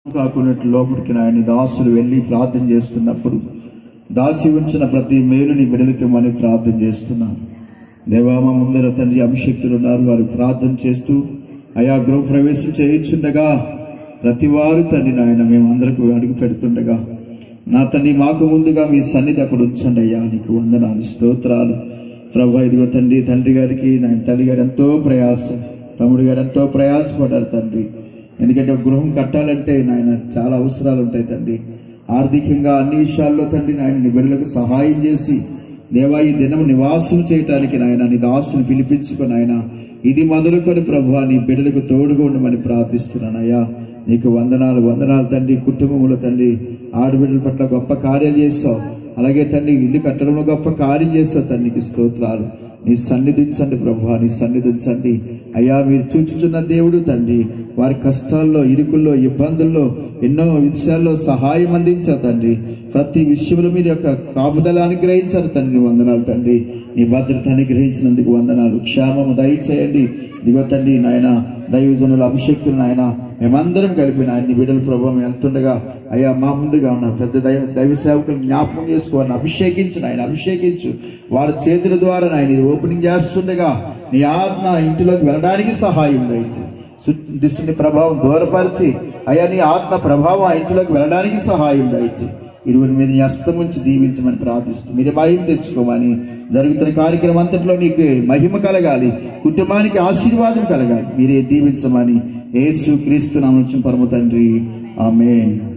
కాకున్నట్లు లోపలికి నాయన దాసులు వెళ్ళి ప్రార్థన చేస్తున్నప్పుడు దాచి ఉంచిన ప్రతి మేలుని బిడలికమని ప్రార్థన చేస్తున్నాను దేవామ ముందర తండ్రి అభిషక్తులు ఉన్నారు వారు ప్రార్థన చేస్తూ అయా గృహ ప్రవేశం చేయించుండగా ప్రతి వారు తండ్రి నాయన మేమందరకు అడుగు పెడుతుండగా నా తండ్రి మాకు ముందుగా మీ సన్నిధి అక్కడ ఉంచండి అయ్యా నీకు వందనాలు స్తోత్రాలు ప్రభా ఇదిగో తండ్రి తండ్రి గారికి నాయన తల్లి గారు ఎంతో ప్రయాస తమ్ముడు గారు ఎంతో ప్రయాసపడ్డారు తండ్రి ఎందుకంటే ఒక గృహం కట్టాలంటే నాయన చాలా అవసరాలు ఉంటాయి తండ్రి ఆర్థికంగా అన్ని విషయాల్లో తండ్రి నాయన నీ బిడ్డలకు సహాయం చేసి దేవా ఈ దినం నివాసం చేయటానికి నాయన నీ దాసుని పిలిపించుకొని ఆయన ఇది మొదలుకొని ప్రభు నీ బిడ్డలకు తోడుగా ఉండమని ప్రార్థిస్తున్నానయ్యా నీకు వందనాలు వందనాలు తండ్రి కుటుంబంలో తండ్రి ఆడబిడ్డల పట్ల గొప్ప కార్యాలు చేస్తావు అలాగే తండ్రి ఇల్లు కట్టడంలో గొప్ప కార్యం చేస్తావు తండ్రికి స్తోత్రాలు నీ సన్నిధించండి ప్రభు నీ సన్నిధించండి అయ్యా మీరు చూచుచున్న దేవుడు తండ్రి వారి కష్టాల్లో ఇరుకుల్లో ఇబ్బందుల్లో ఎన్నో విషయాల్లో సహాయం అందించారు తండ్రి ప్రతి విషయంలో మీరు యొక్క కాపుదల అనుగ్రహించారు తండ్రి వందనాలు తండ్రి నీ భద్రత అనుగ్రహించినందుకు వందనాలు క్షేమము దయచేయండి ఇదిగో తండ్రి నాయన దైవజనుల అభిషేక్తులు నాయన మేమందరం కలిపి నాయన బిడ్డల ప్రభావం ఎంతుండగా అయ్యా మా ముందుగా ఉన్న పెద్ద దైవ దైవ సేవకులు జ్ఞాపకం చేసుకోవాలని అభిషేకించు నాయన అభిషేకించు వారి చేతుల ద్వారా నాయన ఇది ఓపెనింగ్ చేస్తుండగా నీ ఆత్మ ఇంటిలోకి వెళ్ళడానికి సహాయం దయచు దుష్టుని ప్రభావం దూరపరిచి అయ్యా నీ ఆత్మ ప్రభావం ఆ ఇంటిలోకి వెళ్ళడానికి సహాయం దయచి ఇరువురి మీద నీ హస్తం ఉంచి దీవించమని ప్రార్థిస్తూ మీరు భయం తెచ్చుకోమని జరుగుతున్న కార్యక్రమం అంతట్లో నీకు మహిమ కలగాలి కుటుంబానికి ఆశీర్వాదం కలగాలి మీరే దీవించమని యేసు క్రీస్తు నామం పరమ తండ్రి ఆమె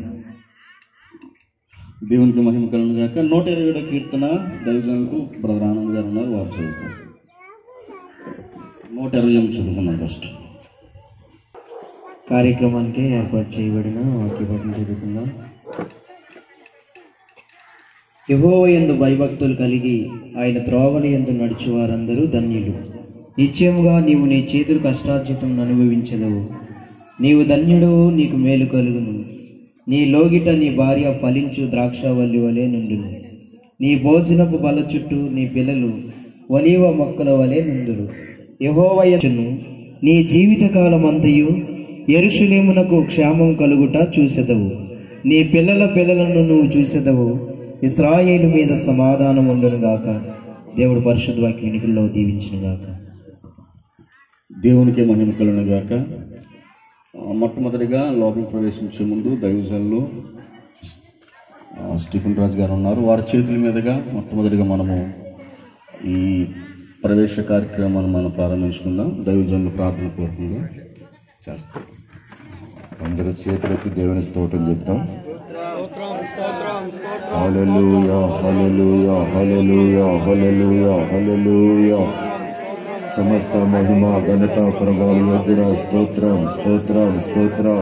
దేవునికి మహిమ కలను గాక నూట ఇరవై ఏడో కీర్తన దైవజనులకు బ్రదర్ ఆనంద్ గారు ఉన్నారు వారు చదువుతారు నూట ఇరవై ఎనిమిది చదువుకున్నాం ఫస్ట్ కార్యక్రమానికి ఏర్పాటు చేయబడిన వాక్యపటం చదువుకుందాం యహోవ యందు భయభక్తులు కలిగి ఆయన త్రోవని యందు నడిచి వారందరూ ధన్యులు నిశ్చయముగా నీవు నీ చేతులు కష్టార్జితం అనుభవించదవు నీవు ధన్యుడు నీకు మేలు కలుగును నీ లోగిట నీ భార్య ఫలించు ద్రాక్షవల్లి వలె నుండును నీ భోజనపు బల చుట్టూ నీ పిల్లలు ఒలీవ మొక్కల వలె నుండురు యహోవయచును నీ జీవితకాలం అంతయు ఎరుషులేమునకు క్షేమం కలుగుట చూసెదవు నీ పిల్లల పిల్లలను నువ్వు చూసెదవు ఇస్రాయేలు మీద సమాధానం ఉండును గాక దేవుడు పరిశుద్ధ వాక్య ఎన్నికల్లో దీవించిన గాక దేవునికి మహిమ కలను గాక ఆ, మొట్టమొదటిగా లోపలికి ప్రవేశించే ముందు దైవజనులు ఆ, స్టీఫెన్ రాజు గారు ఉన్నారు వారి చేతుల మీదుగా మొట్టమొదటిగా మనము ఈ ప్రవేశ కార్యక్రమాన్ని మనం ప్రారంభించుకుందాం దైవజనులు ప్రార్థన పూర్వకంగా చేస్తాం అందరూ చేతులకి దేవుని స్తోత్రం చెప్తాం హల్లెలూయా హల్లెలూయా హల్లెలూయా హల్లెలూయా హల్లెలూయా సమస్త మహిమ ఘనత ప్రభావ యోగ్యుడ స్తోత్రం స్తోత్రం స్తోత్రం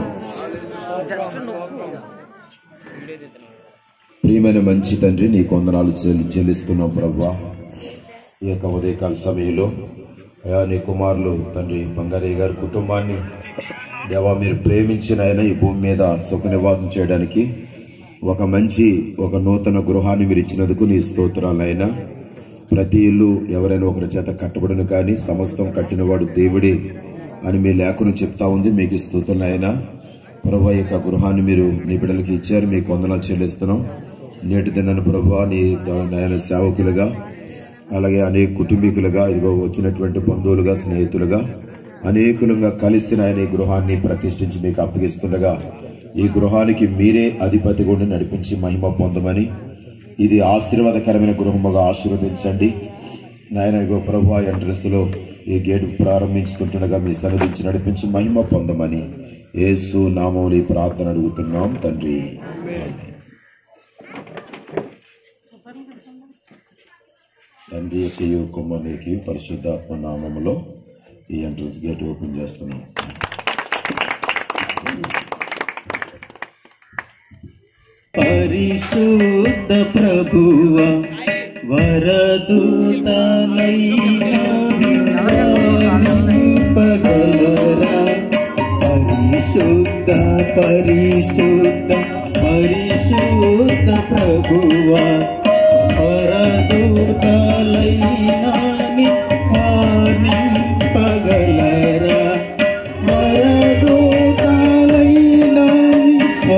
ప్రియమైన మంచి తండ్రి నీ కొందనాలు చెల్లి చెల్లిస్తున్నాం ప్రభా ఈ యొక్క ఉదయకాల సమయంలో అయా నీ కుమారులు తండ్రి బంగారయ్య గారి కుటుంబాన్ని దేవా మీరు ప్రేమించిన ఆయన ఈ భూమి మీద సుఖ నివాసం చేయడానికి ఒక మంచి ఒక నూతన గృహాన్ని మీరు ఇచ్చినందుకు నీ స్తోత్రాలైనా ప్రతి ఇల్లు ఎవరైనా ఒకరి చేత కట్టబడును కానీ సమస్తం కట్టినవాడు దేవుడే అని మీ లేఖను చెప్తా ఉంది మీకు స్తోత్రులైనా ప్రభా యొక్క గృహాన్ని మీరు నీ బిడ్డలకి ఇచ్చారు మీకు వందనాలు చెల్లిస్తున్నాం నేటి దినాన్ని ప్రభా నీ ఆయన సేవకులుగా అలాగే అనేక కుటుంబీకులుగా ఇదిగో వచ్చినటువంటి బంధువులుగా స్నేహితులుగా అనేకులుగా కలిసి ఆయన ఈ గృహాన్ని ప్రతిష్ఠించి మీకు అప్పగిస్తుండగా ఈ గృహానికి మీరే అధిపతి గుండి నడిపించి మహిమ పొందమని ఇది ఆశీర్వాదకరమైన గృహముగా ఆశీర్వదించండి నాయన ఇగో ప్రభు ఎంట్రన్స్ లో ఈ గేటు ప్రారంభించుకుంటుండగా మీ సన్నిధించి నడిపించి మహిమ పొందమని యేసు నామముని ప్రార్థన అడుగుతున్నాం తండ్రి తండ్రి యొక్క కుమ్మనికి పరిశుద్ధాత్మ నామములో ఈ ఎంట్రన్స్ గేట్ ఓపెన్ చేస్తున్నాం పరిశుద్ధ ప్రభువ వరదూతనైనా పరిశుద్ధ పరిశుద్ధ పరిశుద్ధ ప్రభువ వరదూతలైనా పగలరా వరదూతలైనా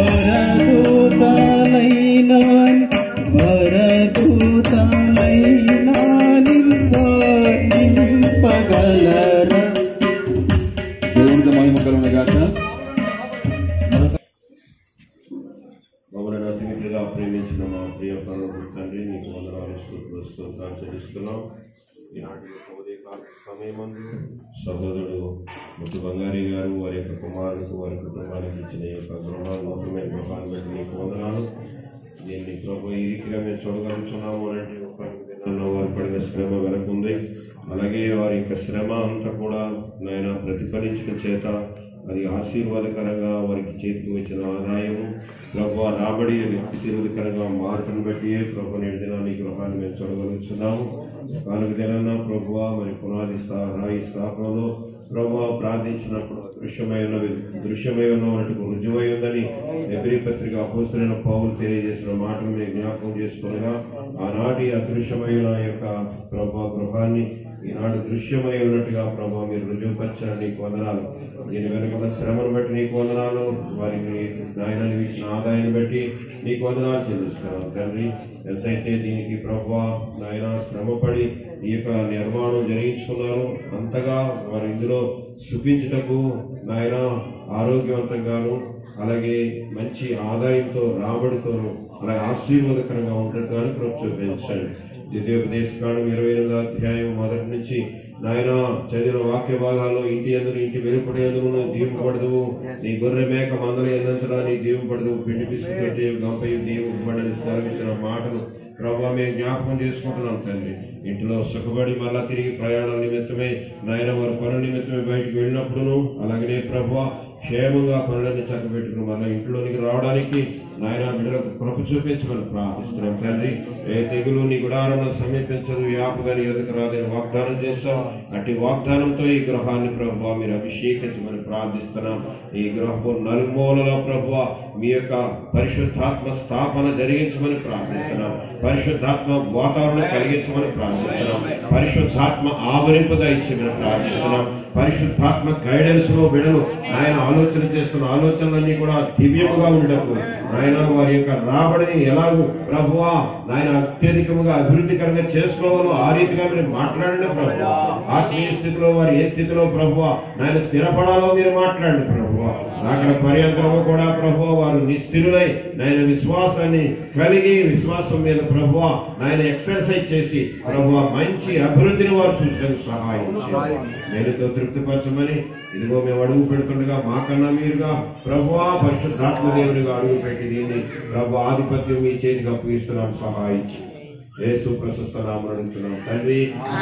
ప్రేమించిన మా ప్రియ పనులు తండ్రి నీకు వందనాలు స్తోత్రాలు స్తోత్రాలు చెల్లిస్తున్నాం ఈనాటి యొక్క ఉదయకాల సమయమందు సహోదరుడు ముత్తు బంగారి గారు వారి యొక్క కుమారులకు వారి కుటుంబానికి ఇచ్చిన ఈ యొక్క గృహాలు మొత్తమైన గృహాన్ని బట్టి నీకు వందనాలు దీన్ని ప్రభు ఈ రీతిగా మేము చూడగలుగుతున్నాము అంటే ఒక విధానంలో వారు పడిన శ్రమ వెనక ఉంది అలాగే వారి యొక్క శ్రమ అంతా కూడా నాయన ప్రతిఫలించడం చేత అది ఆశీర్వాదకరంగా వారికి చేతికి వచ్చిన ఆదాయము ప్రభు రాబడి అది ఆశీర్వాదకరంగా మార్పును బట్టి ప్రభు నేటి దినాన్ని గృహాన్ని మేము చూడగలుగుతున్నాము కనుక దినాన ప్రభు మరి పునాది స్థా రాయి స్థాపనలో ప్రభు ప్రార్థించినప్పుడు దృశ్యమై ఉన్నవి దృశ్యమై ఉన్నట్టు రుజువై ఉందని ఎబ్రి పత్రిక అపోస్తులైన పౌలు తెలియజేసిన మాటలు మేము జ్ఞాపకం చేసుకునగా ఆనాటి అదృశ్యమైన యొక్క ప్రభా గృహాన్ని ఈనాడు దృశ్యమై ఉన్నట్టుగా ప్రభా మీరు రుజువుపరచారు నీకు వందనాలు దీని వెనుక శ్రమను బట్టి నీకు వందనాలు వారికి నాయన ఇచ్చిన ఆదాయాన్ని బట్టి నీకు వందనాలు చెల్లిస్తున్నాను తండ్రి ఎంతైతే దీనికి ప్రభా నాయన శ్రమపడి ఈ యొక్క నిర్మాణం జరిగించుకున్నారు అంతగా వారు ఇందులో సుఖించుటకు నాయన ఆరోగ్యవంతంగాను అలాగే మంచి ఆదాయంతో రాబడితోను అలాగే ఆశీర్వాదకరంగా ఉండటాన్ని ప్రభు చూపించండి ద్వితీయోపదేశకాండం ఇరవై ఎనిమిదో అధ్యాయం మొదటి నుంచి నాయన చదివిన వాక్య భాగాల్లో ఇంటి ఎదురు ఇంటి వెలుపడి ఎదురు దీపపడదు నీ గొర్రె మేక మందల ఎన్నంతలా నీ దీపపడదు పిండి పిసుకుంటే గంపయ్య దీపపడని సెలవిచ్చిన మాటలు ప్రభావ మేము జ్ఞాపకం చేసుకుంటున్నాం తండ్రి ఇంట్లో సుఖపడి మళ్ళా తిరిగి ప్రయాణాల నిమిత్తమే నాయన వారి పనుల నిమిత్తమే బయటికి వెళ్ళినప్పుడును అలాగనే ప్రభా క్షేమంగా పనులన్నీ చక్కబెట్టుకుని మళ్ళీ ఇంట్లోనికి రావడానికి నాయన బిడ్డలకు కృప చూపించమని ప్రార్థిస్తున్నాం తండ్రి ఏ తెగులు నీ గుడారంలో సమీపించదు వ్యాపగాని ఎదుకు రాదని వాగ్దానం చేస్తాం అట్టి వాగ్దానంతో ఈ గృహాన్ని ప్రభు మీరు అభిషేకించమని ప్రార్థిస్తున్నాం ఈ గృహపు నలుమూలలో ప్రభు మీ యొక్క పరిశుద్ధాత్మ స్థాపన జరిగించమని ప్రార్థిస్తున్నాం పరిశుద్ధాత్మ వాతావరణం కలిగించమని ప్రార్థిస్తున్నాం పరిశుద్ధాత్మ ఆవరింపు దయచేయమని ప్రార్థిస్తున్నాం పరిశుద్ధాత్మ గైడెన్స్ లో బిడలు ఆయన ఆలోచన చేస్తున్న ఆలోచనలన్నీ కూడా దివ్యముగా ఉండకు ఆయన వారి యొక్క రాబడిని ఎలాగో ప్రభువా నాయన అత్యధికముగా అభివృద్ధికరంగా చేసుకోవాలో ఆ రీతిగా మీరు మాట్లాడండి ప్రభు ఆత్మీయ స్థితిలో వారు ఏ స్థితిలో ప్రభువా నాయన స్థిరపడాలో మీరు మాట్లాడండి ప్రభువా అక్కడ పర్యంతరము కూడా ప్రభు వారు నిస్థిరులై నాయన విశ్వాసాన్ని కలిగి విశ్వాసం మీద ప్రభు నాయన ఎక్సర్సైజ్ చేసి ప్రభు మంచి అభివృద్ధిని వారు సృష్టించడానికి సహాయం చేయండి. నేనుతో తృప్తిపరచమని ఇదిగో మేము అడుగు పెడుతుండగా మాకన్నా మీరుగా ప్రభు పరిశుద్ధాత్మ దేవునిగా అడుగు పెట్టి దీన్ని ప్రభు ఆధిపత్యం మీ చేతికి అప్పగిస్తున్నాం సహాయించి యేసు ప్రశస్త నామం అడుగుతున్నాం తండ్రి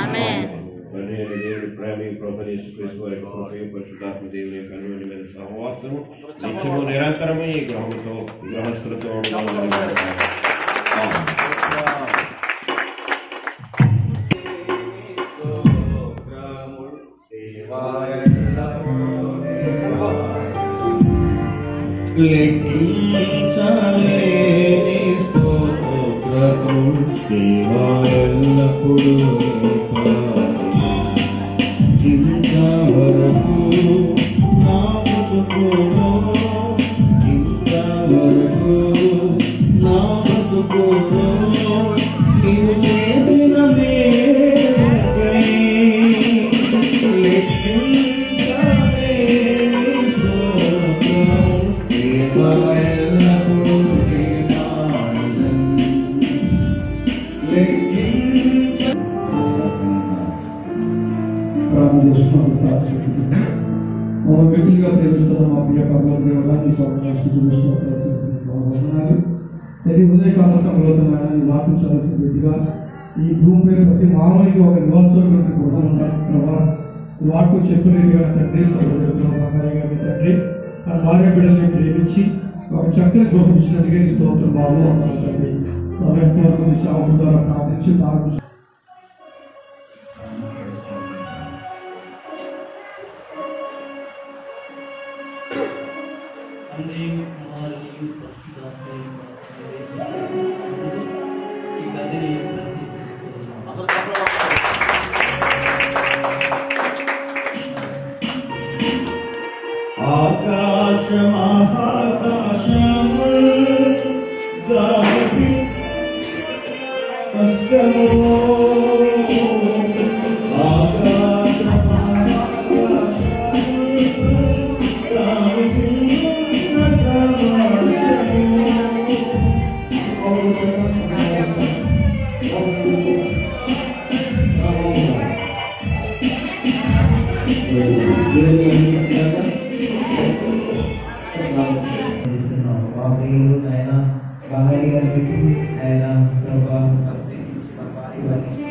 తండ్రి అయిన దేవుని ప్రేమ ప్రభు యేసుక్రీస్తు వారి యొక్క కృపయు పరిశుద్ధాత్మ దేవుని యొక్క అన్యోన్యమైన సహవాసము నిత్యము నిరంతరము ఈ గ్రహంతో గ్రహస్థులతో ఉండాలని ఆమేన్. లెక్కించలేని స్తోత్రము దేవా ఎల్లప్పుడూ ఇంతవరకు నా బతుకులో ఇంతవరకు నా బతుకులో నీవు చేసిన మేలకై లెక్కించలేని స్తోత్రము దేవా ఎల్లప్పుడూ నీ నామం లెక్కించ ప్రార్థన చేసుకున్నాను ప్రార్థిస్తున్నాను మమ్మల్ని మిగిలిగా ప్రేమిస్తున్న మా ప్రియ పరమదేవుడా నీ వందనాలు ప్రతి ఉదయకాల సమయంలో నాయన నీ వాక్యం చదువుతున్న రీతిగా ఈ భూమిపై ప్రతి మానవునికి ఒక నివాసంలో కొడుతున్నారు ప్రభా ఈ వాక్యం చెప్పిన రీతిగా తండ్రి సోదరుడు బంగారు గారి తండ్రి ఆ భార్య బిడ్డల్ని ప్రేమించి ఒక చక్కని గృహం ఇచ్చినట్టుగా నీ స్తోత్రం బాబు అన్నారు తండ్రి ప్రభు ఎంతవరకు నీ సేవకుల ద్వారా ప్రార్థించి ప్రార్థించి ఆకాశమహాకాశము దాటి కష్టము ప్రియులు ఆయన బంగారి గారి పెట్టి ఆయన ప్రభా ఇవన్నీ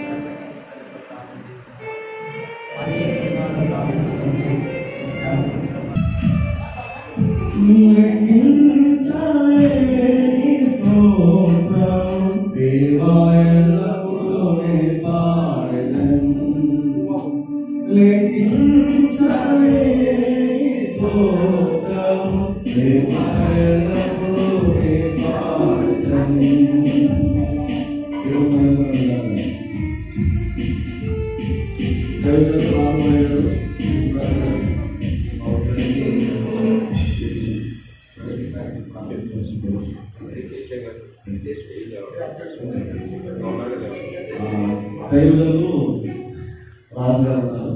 దైవజనులు రాజుగారు ఉన్నారు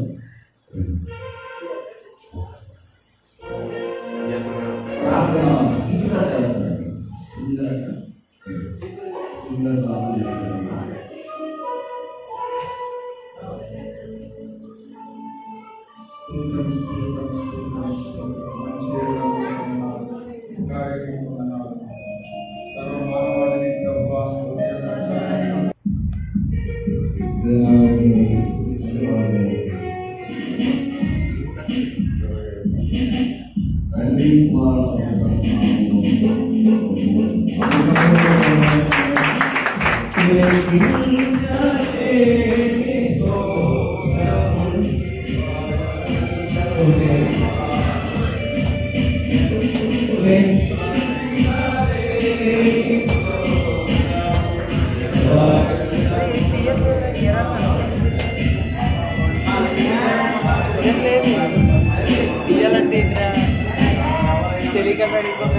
ప్రార్థన సుందర చేస్తారు సుందర సుందర ప్రార్థన చేస్తారు స్తోత్రం స్తోత్రం స్తోత్రం స్తోత్రం మంచి కార్యక్రమం సర్వమానవాళిని ప్రభా స్తోత్రం తల్లి ఇయ్యాలంటే ఇదిరా తెలియక పడిపోతే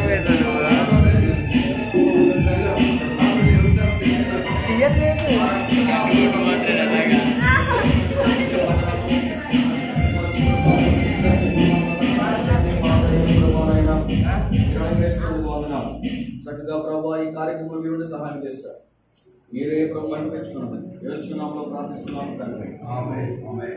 చక్కగా ప్రభా ఈ కార్యక్రమంలో మీరు ఉండి సహాయం చేస్తారు మీరే ప్రభు అనిపించుకున్నాను యేసునామంలో ప్రార్థిస్తున్నాము తండ్రి ఆమేన్.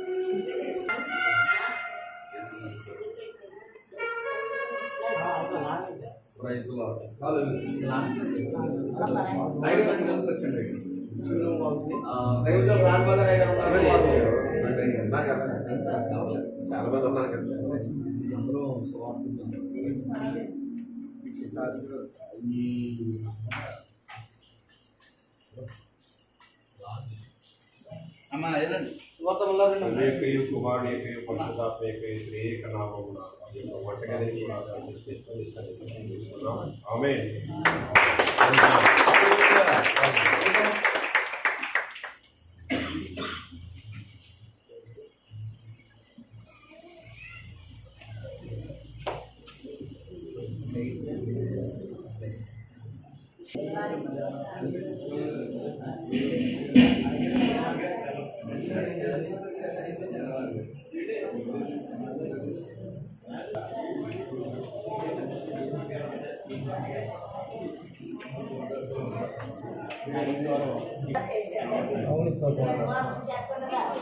Praise the Lord. Hallelujah. ఐదు మంది కలిసి వచ్చండి ఆ, దైవజనులు రాజబాబు గారు ఉన్నారు. చాలా మంది ఉన్నారు కదా అసలు స్వార్థం. ఈ అమ్మా వెళ్ళండి రేపయు కుమారుడు ఏకయు పరిశుద్ధాత్మ ఏకయు త్రియేక నామమున ఈ యొక్క వంటగదిని కూడా ప్రతిష్ఠిస్తూ ఇస్తున్నాం ఆమేన్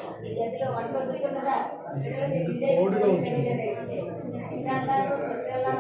కోడిలో ఉంచింది